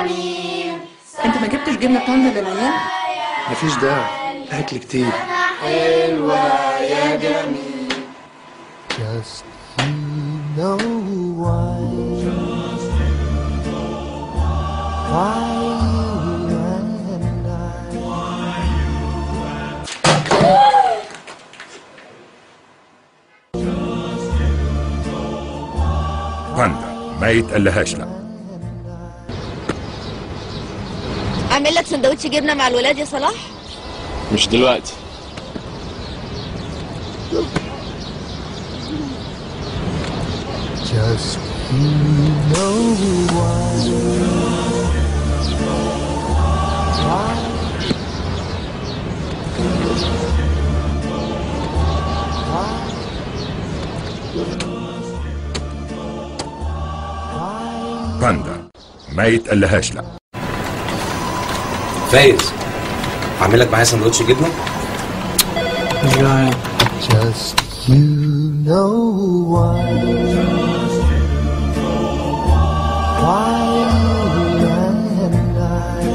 جميل انت ما جبتش جبنه باندا للعيال مفيش داعي اكل كتير Just you know why. Why you and I. باندا ما يتقلهاش لا اعمل لك سندوتش جبنه مع الولاد يا صلاح مش دلوقتي Just you know why. Why? باندا ما يتقلهاش لا فايز هعمل لك معايا سندوتش جبنه مش جعان Just you know why. Why you and I.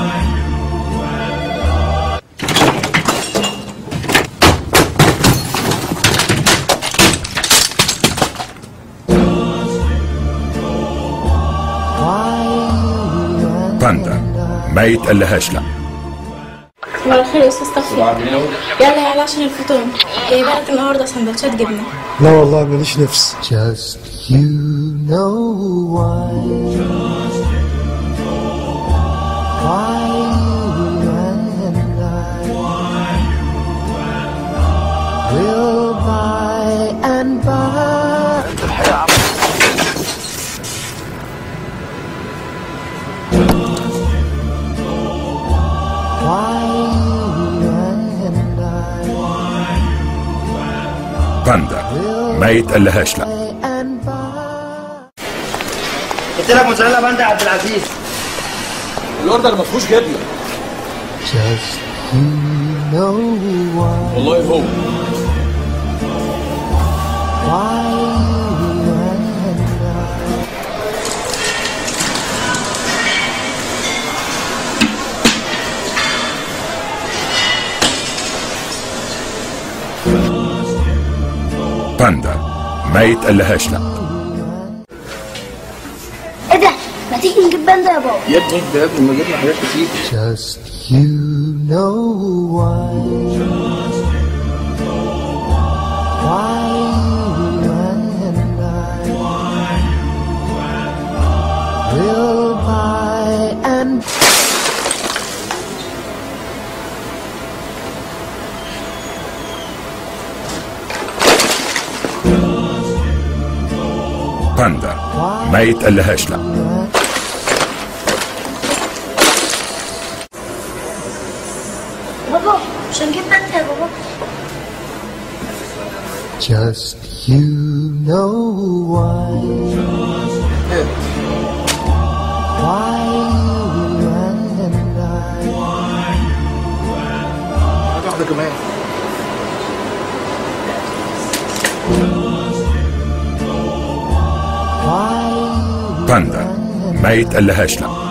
Why you and باندا ما يتقلهاش لا صباح الخير يا استاذ تخفي يلا يلا عشان الفطور جايبه لك النهارده سندوتشات جبنه لا والله ماليش نفس Just you know why. Why you and I will by and by. Why you and I باندا ما يتقلهاش لا and by. قلت لك موزاريلا باندا يا عبد العزيز الاوردر ما فيهوش جبنه Just you know why. والله هو Why you and I باندا ما يتقلهاش لا ايه ده ما تيجي نجيب باندا يا بابا يا ابني ده يا ابني ما جبنا حاجات كتير Just you know why. Why you and I will by and باندا ما يتقلهاش لا بابا مش هنجيب باندا يا بابا just you know why. Why you and I حاجه واحده كمان Why باندا ما يتقلهاش لا